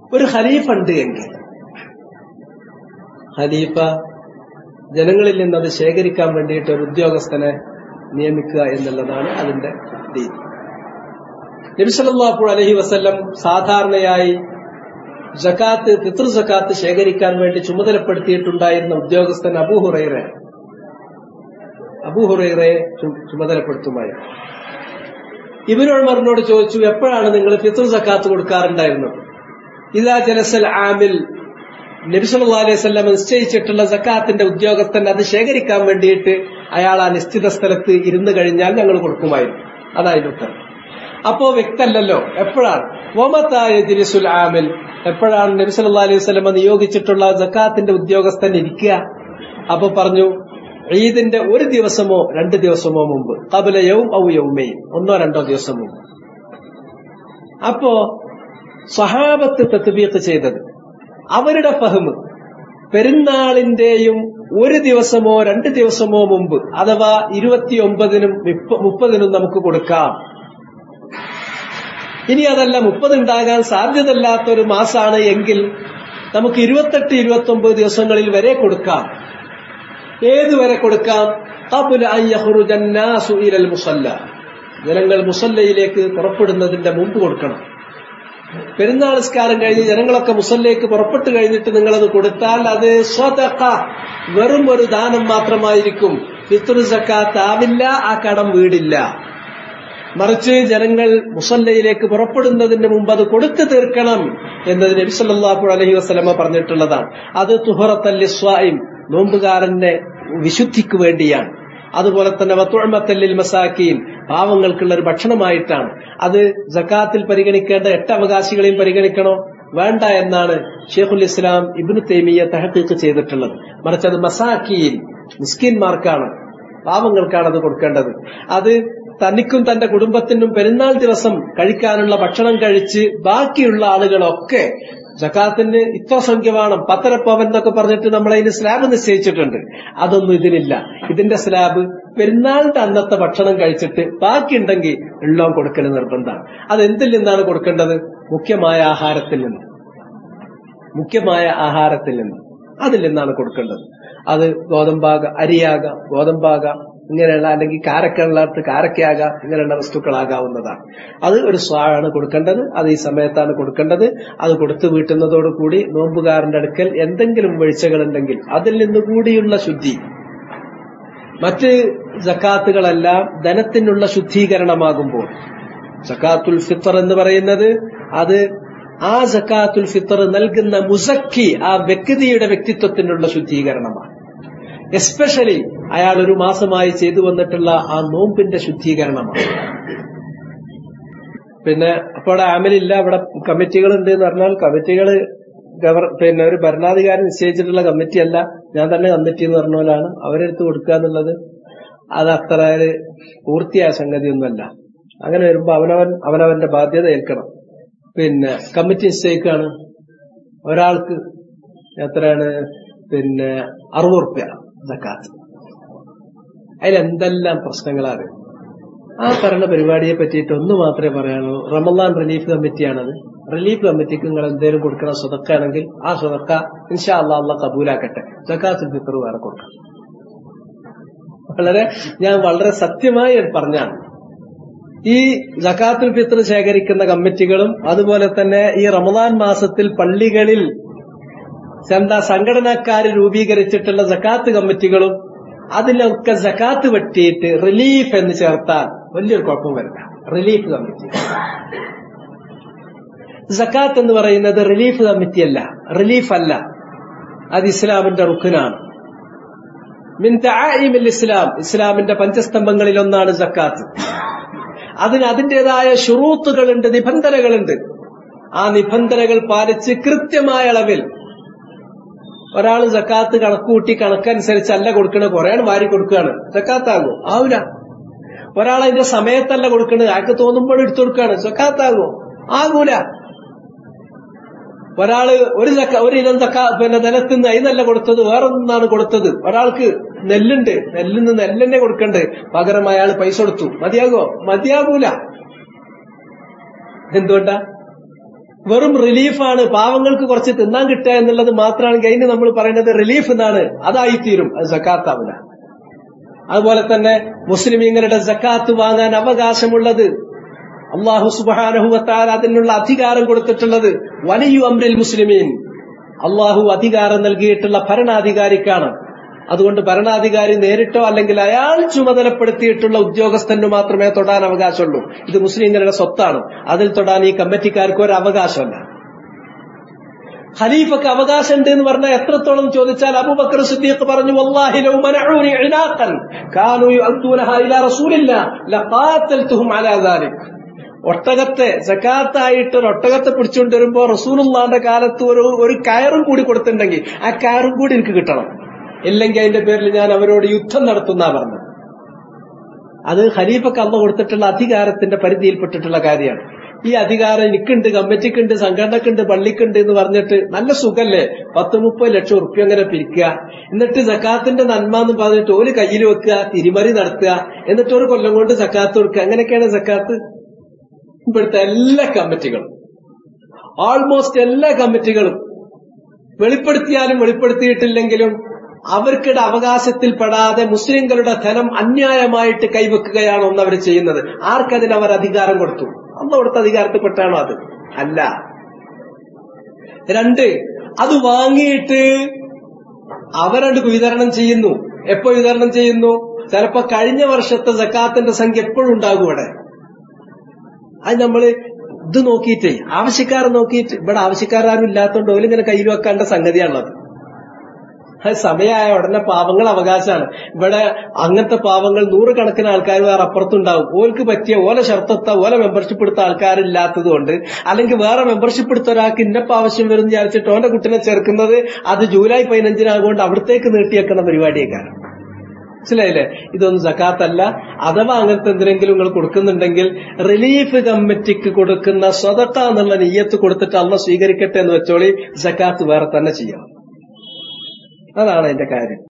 ഒരു ഖലീഫ ഉണ്ട് എങ്കിൽ ഖലീഫ ജനങ്ങളിൽ നിന്ന് അത് ശേഖരിക്കാൻ വേണ്ടിയിട്ട് ഒരു ഉദ്യോഗസ്ഥനെ നിയമിക്കുക എന്നുള്ളതാണ് അതിന്റെ രീതി നബിസല്ലാഹു അലഹി വസ്ല്ലം സാധാരണയായി ജക്കാത്ത് പിതൃ ജക്കാത്ത് ശേഖരിക്കാൻ വേണ്ടി ചുമതലപ്പെടുത്തിയിട്ടുണ്ടായിരുന്ന ഉദ്യോഗസ്ഥൻ അബൂഹുറൈറെ അബൂഹുറൈറെ ചുമതലപ്പെടുത്തുമായിരുന്നു ഇബിനുൾമറിനോട് ചോദിച്ചു എപ്പോഴാണ് നിങ്ങൾ പിതൃ ജക്കാത്ത് കൊടുക്കാറുണ്ടായിരുന്നത് ഇതാ ജലസൽ ആമിൽ നബിസല്ലാ അലൈഹി സ്വല്ലം നിശ്ചയിച്ചിട്ടുള്ള ജക്കാത്തിന്റെ ഉദ്യോഗസ്ഥൻ അത് ശേഖരിക്കാൻ വേണ്ടിയിട്ട് അയാൾ ആ നിശ്ചിത സ്ഥലത്ത് ഇരുന്ന് കഴിഞ്ഞാൽ ഞങ്ങൾ കൊടുക്കുമായിരുന്നു അതായിരുന്നു ഉത്തരം അപ്പോ വ്യക്തല്ലല്ലോ എപ്പോഴാണ് വമത്തായ ജിലിസുൽ ആമിൽ എപ്പോഴാണ് നബി സല്ലല്ലാഹു അലൈഹി വസല്ലം നിയോഗിച്ചിട്ടുള്ള ജക്കാത്തിന്റെ ഉദ്യോഗസ്ഥൻ ഇരിക്കുക അപ്പൊ പറഞ്ഞു ഈദിന്റെ ഒരു ദിവസമോ രണ്ട് ദിവസമോ മുമ്പ് കബലയവും ഔ യൗമയും ഒന്നോ രണ്ടോ ദിവസം മുമ്പ് അപ്പോ സഹാബത്ത് തത്ബീഖ് ചെയ്തത് അവരുടെ ഫഹ്മ് പെരുന്നാളിന്റെയും ഒരു ദിവസമോ രണ്ട് ദിവസമോ മുമ്പ് അഥവാ ഇരുപത്തിയൊമ്പതിനും മുപ്പതിനും നമുക്ക് കൊടുക്കാം ഇനി അതല്ല മുപ്പത് ഉണ്ടാകാൻ സാധ്യതയില്ലാത്ത ഒരു മാസമാണ് എങ്കിൽ നമുക്ക് ഇരുപത്തെട്ട് ഇരുപത്തി ഒമ്പത് ദിവസങ്ങളിൽ വരെ കൊടുക്കാം ഏതുവരെ കൊടുക്കാം മുസല്ല ജനങ്ങൾ മുസല്ലയിലേക്ക് പുറപ്പെടുന്നതിന്റെ മുമ്പ് കൊടുക്കണം പെരുന്നാൾ നിസ്കാരം കഴിഞ്ഞ് ജനങ്ങളൊക്കെ മുസല്ലയ്ക്ക് പുറപ്പെട്ടു കഴിഞ്ഞിട്ട് നിങ്ങളത് കൊടുത്താൽ അത് സ്വതക്ക വെറും ഒരു ദാനം മാത്രമായിരിക്കും പിതൃ സക്കാത്ത് ആവില്ല ആ കടം വീടില്ല മറിച്ച് ജനങ്ങൾ മുസല്ലയിലേക്ക് പുറപ്പെടുന്നതിന് മുമ്പ് അത് കൊടുത്തു തീർക്കണം എന്നത് നബി സല്ലല്ലാഹു അലൈഹി വസല്ലമ പറഞ്ഞിട്ടുള്ളതാണ് അത് തുഹറത്തല്ലി സ്വായിം നോമ്പുകാരന്റെ വിശുദ്ധിക്ക് വേണ്ടിയാണ് അതുപോലെ തന്നെ വത്തുഴമത്തല്ലിൽ മസാക്കീൻ പാവങ്ങൾക്കുള്ള ഒരു ഭക്ഷണമായിട്ടാണ് അത് ജക്കാത്തിൽ പരിഗണിക്കേണ്ട എട്ട് അവകാശികളെയും പരിഗണിക്കണോ വേണ്ട എന്നാണ് ഷെയ്ഖുൽ ഇസ്ലാം ഇബ്നു തൈമിയ തഹക്കീക്ക് ചെയ്തിട്ടുള്ളത് മറിച്ച് അത് മസാക്കീൻ മിസ്കിന്മാർക്കാണ് പാവങ്ങൾക്കാണ് അത് കൊടുക്കേണ്ടത് അത് തനിക്കും തന്റെ കുടുംബത്തിനും പെരുന്നാൾ ദിവസം കഴിക്കാനുള്ള ഭക്ഷണം കഴിച്ച് ബാക്കിയുള്ള ആളുകളൊക്കെ ജക്കാത്തിന് ഇത്ര സംഖ്യ വേണം പത്തര പവൻ എന്നൊക്കെ പറഞ്ഞിട്ട് നമ്മൾ അതിന് സ്ലാബ് നിശ്ചയിച്ചിട്ടുണ്ട് അതൊന്നും ഇതിനില്ല ഇതിന്റെ സ്ലാബ് പെരുന്നാളിന്റെ അന്നത്തെ ഭക്ഷണം കഴിച്ചിട്ട് ബാക്കിയുണ്ടെങ്കിൽ ഉള്ളവും കൊടുക്കൽ നിർബന്ധമാണ് അത് എന്തിൽ നിന്നാണ് കൊടുക്കേണ്ടത് മുഖ്യമായ ആഹാരത്തിൽ നിന്ന് മുഖ്യമായ ആഹാരത്തിൽ നിന്ന് അതിൽ നിന്നാണ് കൊടുക്കേണ്ടത് അത് ഗോതമ്പാക അരിയാകാം ഗോതമ്പാകാം ഇങ്ങനെയുള്ള അല്ലെങ്കിൽ കാരക്കുള്ളടത്ത് കാരക്കയാകാം ഇങ്ങനെയുള്ള വസ്തുക്കളാകാവുന്നതാണ് അത് ഒരു സ്വാണ് കൊടുക്കേണ്ടത് അത് ഈ സമയത്താണ് കൊടുക്കേണ്ടത് അത് കൊടുത്തു വീട്ടുന്നതോടുകൂടി നോമ്പുകാരന്റെ അടുക്കൽ എന്തെങ്കിലും വീഴ്ചകളുണ്ടെങ്കിൽ അതിൽ നിന്ന് കൂടിയുള്ള ശുദ്ധി മറ്റ് ജക്കാത്തുകളെല്ലാം ധനത്തിനുള്ള ശുദ്ധീകരണമാകുമ്പോൾ ജക്കാത്തുൽ ഫിത്തർ എന്ന് പറയുന്നത് അത് ആ ജക്കാത്തുൽ ഫിത്തർ നൽകുന്ന മുസക്കി ആ വ്യക്തിയുടെ വ്യക്തിത്വത്തിനുള്ള ശുദ്ധീകരണമാണ് എസ്പെഷ്യലി അയാൾ ഒരു മാസമായി ചെയ്തു വന്നിട്ടുള്ള ആ നോമ്പിന്റെ ശുദ്ധീകരണമാണ് പിന്നെ അപ്പോൾ ആമലില്ല അവിടെ കമ്മിറ്റികൾ ഉണ്ട് എന്ന് പറഞ്ഞാൽ കമ്മിറ്റികൾ ഗവർ പിന്നെ ഒരു ഭരണാധികാരി നിശ്ചയിച്ചിട്ടുള്ള കമ്മിറ്റി അല്ല ഞാൻ തന്നെ കമ്മിറ്റി എന്ന് പറഞ്ഞ പോലാണ് അവരെടുത്ത് കൊടുക്കുക എന്നുള്ളത് അത് അത്ര ഒരു പൂർത്തിയായ സംഗതിയൊന്നുമല്ല അങ്ങനെ വരുമ്പോ അവനവൻ അവനവന്റെ ബാധ്യത ഏൽക്കണം പിന്നെ കമ്മിറ്റി നിശ്ചയിക്കാണ് ഒരാൾക്ക് എത്രയാണ് പിന്നെ അറുപത് റുപ്യ സക്കാത്ത് അതിലെന്തെല്ലാം പ്രശ്നങ്ങളാണ് ആ ഭരണ പരിപാടിയെ പറ്റിയിട്ട് ഒന്ന് മാത്രമേ പറയാനുള്ളൂ റമദാൻ റിലീഫ് കമ്മിറ്റിയാണത് റിലീഫ് കമ്മിറ്റിക്ക് നിങ്ങൾ എന്തെങ്കിലും കൊടുക്കണം സ്വതക്കാണെങ്കിൽ ആ സ്വതക്ക ഇൻഷാ അള്ളാ അള്ള കബൂലാക്കട്ടെ സക്കാത്തുൽ ഫിത്തർ വേറെ കൊടുക്കണം വളരെ ഞാൻ വളരെ സത്യമായി പറഞ്ഞാണ് ഈ ജക്കാത്തുൽ ഫിത്തർ ശേഖരിക്കുന്ന കമ്മിറ്റികളും അതുപോലെ തന്നെ ഈ റമദാൻ മാസത്തിൽ പള്ളികളിൽ എന്താ സംഘടനക്കാർ രൂപീകരിച്ചിട്ടുള്ള ജക്കാത്ത് കമ്മിറ്റികളും അതിലൊക്കെ ജക്കാത്ത് വെട്ടിയിട്ട് റിലീഫ് എന്ന് ചേർത്താൽ വലിയൊരു കുഴപ്പം വരില്ല റിലീഫ് കമ്മിറ്റി ജക്കാത്ത് എന്ന് പറയുന്നത് റിലീഫ് കമ്മിറ്റി അല്ല റിലീഫ് അല്ല അത് ഇസ്ലാമിന്റെ റുഖനാണ് മിൻ തആയിമിൽ ഇസ്ലാം ഇസ്ലാമിന്റെ പഞ്ചസ്തംഭങ്ങളിൽ ഒന്നാണ് ജക്കാത്ത് അതിന് അതിൻ്റെതായ ഷുറൂത്തുകളുണ്ട് നിബന്ധനകളുണ്ട് ആ നിബന്ധനകൾ പാലിച്ച് കൃത്യമായ അളവിൽ ഒരാൾ ജക്കാത്ത് കണക്കുകൂട്ടി കണക്കനുസരിച്ചല്ല കൊടുക്കണ കുറെ വാരി കൊടുക്കുകയാണ് ജക്കാത്താകോ ആവൂല ഒരാൾ അതിന്റെ സമയത്തല്ല കൊടുക്കണത് അയാൾക്ക് തോന്നുമ്പോൾ എടുത്തു കൊടുക്കുകയാണ് ജക്കാത്താകോ ആകൂല ഒരാള് ഒരു ചക്ക ഒരു ഇനം ചക്ക പിന്നെ നിലത്തുനിന്ന് അതിനല്ല കൊടുത്തത് വേറൊന്നാണ് കൊടുത്തത് ഒരാൾക്ക് നെല്ലുണ്ട് നെല്ലിൽ നിന്ന് നെല്ലെന്നെ കൊടുക്കണ്ട് പകരം അയാൾ പൈസ കൊടുത്തു മതിയാകോ മതിയാകൂല എന്തുകൊണ്ടാ വെറും റിലീഫാണ് പാവങ്ങൾക്ക് കുറച്ച് തിന്നാൻ കിട്ടുക എന്നുള്ളത് മാത്രമാണെങ്കിൽ അതിന് നമ്മൾ പറയുന്നത് റിലീഫ് എന്നാണ് അതായിത്തീരും അത് സക്കാത്താവില്ല അതുപോലെ തന്നെ മുസ്ലിമീങ്ങളുടെ സക്കാത്ത് വാങ്ങാൻ അവകാശമുള്ളത് അള്ളാഹു സുബാനഹുവത്താൽ അതിനുള്ള അധികാരം കൊടുത്തിട്ടുള്ളത് വലിയ അമ്രിൽ മുസ്ലിമീൻ അള്ളാഹു അധികാരം നൽകിയിട്ടുള്ള ഭരണാധികാരിക്കാണ് അതുകൊണ്ട് ഭരണാധികാരി നേരിട്ടോ അല്ലെങ്കിൽ അയാൾ ചുമതലപ്പെടുത്തിയിട്ടുള്ള ഉദ്യോഗസ്ഥന് മാത്രമേ തൊടാൻ അവകാശമുള്ളൂ ഇത് മുസ്ലിങ്ങളുടെ സ്വത്താണ് അതിൽ തൊടാൻ ഈ കമ്മിറ്റിക്കാർക്ക് ഒരു അവകാശമല്ല ഖലീഫക്ക് അവകാശമുണ്ട് എന്ന് പറഞ്ഞാൽ എത്രത്തോളം ചോദിച്ചാൽ അബൂബക്കർ സിദ്ദീഖ് പറഞ്ഞു വല്ലാഹി ലൗ മനഊനി ഇനാഖൻ കാനൂ യുഅദ്ദൂനഹാ ഇലാ റസൂലില്ല ലഖാതൽതുഹും അലാ ദാലിക് ഒട്ടകത്തെ സക്കാത്തായിട്ട് ഒരു ഒട്ടകത്തെ പിടിച്ചുകൊണ്ട് വരുമ്പോ റസൂലുള്ളാന്റെ കാലത്ത് ഒരു ഒരു കയറും കൂടി കൊടുത്തിട്ടുണ്ടെങ്കിൽ ആ കയറും കൂടി എനിക്ക് കിട്ടണം ഇല്ലെങ്കിൽ അതിന്റെ പേരിൽ ഞാൻ അവരോട് യുദ്ധം നടത്തുന്ന പറഞ്ഞത് അത് ഖലീഫക്ക് അമ്മ കൊടുത്തിട്ടുള്ള അധികാരത്തിന്റെ പരിധിയിൽപ്പെട്ടിട്ടുള്ള കാര്യമാണ് ഈ അധികാരം എനിക്കുണ്ട് കമ്മിറ്റിക്കുണ്ട് സംഘടനക്കുണ്ട് പള്ളിക്കുണ്ട് എന്ന് പറഞ്ഞിട്ട് നല്ല സുഖല്ലേ പത്ത് മുപ്പത് ലക്ഷം ഉറുപ്പ്യ അങ്ങനെ പിരിക്കുക എന്നിട്ട് സക്കാത്തിന്റെ നന്മ എന്ന് പറഞ്ഞിട്ട് ഒരു കയ്യിൽ വെക്കുക തിരിമറി നടത്തുക എന്നിട്ട് ഒരു കൊല്ലം കൊണ്ട് സക്കാത്ത് കൊടുക്കുക അങ്ങനെയൊക്കെയാണ് സക്കാത്ത് ഇവിടുത്തെ എല്ലാ കമ്മിറ്റികളും ഓൾമോസ്റ്റ് എല്ലാ കമ്മിറ്റികളും വെളിപ്പെടുത്തിയാലും വെളിപ്പെടുത്തിയിട്ടില്ലെങ്കിലും അവർക്കിടെ അവകാശത്തിൽപ്പെടാതെ മുസ്ലിങ്ങളുടെ ധനം അന്യായമായിട്ട് കൈവെക്കുകയാണ് ഒന്ന് അവർ ചെയ്യുന്നത് ആർക്കതിന് അവർ അധികാരം കൊടുത്തു അന്ന് കൊടുത്ത അധികാരത്തിൽപ്പെട്ടാണോ അത് അല്ല രണ്ട് അത് വാങ്ങിയിട്ട് അവരണ്ട് വിതരണം ചെയ്യുന്നു എപ്പോ വിതരണം ചെയ്യുന്നു ചിലപ്പോ കഴിഞ്ഞ വർഷത്തെ സക്കാത്തിന്റെ സംഖ്യ എപ്പോഴും ഉണ്ടാകും ഇവിടെ അത് നമ്മള് ഇത് നോക്കിയിട്ടേ ആവശ്യക്കാർ നോക്കിയിട്ട് ഇവിടെ ആവശ്യക്കാരും ഇല്ലാത്തതുകൊണ്ട് ഓലിങ്ങനെ കയ്യിൽ വെക്കേണ്ട സംഗതിയാണത് അത് സമയമായ ഉടനെ പാവങ്ങൾ അവകാശമാണ് ഇവിടെ അങ്ങനത്തെ പാവങ്ങൾ നൂറുകണക്കിന് ആൾക്കാർ വേറെ അപ്പുറത്തുണ്ടാവും ഓൽക്ക് പറ്റിയ ഓല ഷർത്തത്ത ഓല മെമ്പർഷിപ്പ് എടുത്ത ആൾക്കാരില്ലാത്തത് കൊണ്ട് അല്ലെങ്കിൽ വേറെ മെമ്പർഷിപ്പ് എടുത്ത ഒരാൾക്ക് ഇന്നപ്പം ആവശ്യം വരും വിചാരിച്ചിട്ട് ഓന്റെ കുട്ടിനെ ചേർക്കുന്നത് അത് ജൂലൈ പതിനഞ്ചിനാകൊണ്ട് അവിടത്തേക്ക് നീട്ടിയേക്കുന്ന പരിപാടിയേക്കാണ് മനസ്സിലായില്ലേ ഇതൊന്നും സക്കാത്തല്ല അഥവാ അങ്ങനത്തെ എന്തിനെങ്കിലും നിങ്ങൾ കൊടുക്കുന്നുണ്ടെങ്കിൽ റിലീഫ് കമ്മിറ്റിക്ക് കൊടുക്കുന്ന സ്വതക്ക എന്നുള്ള നെയ്യത്ത് കൊടുത്തിട്ട് അള്ള സ്വീകരിക്കട്ടെ എന്ന് വെച്ചോളി സക്കാത്ത് വേറെ തന്നെ ചെയ്യാം അതാണ് അതിന്റെ കാര്യം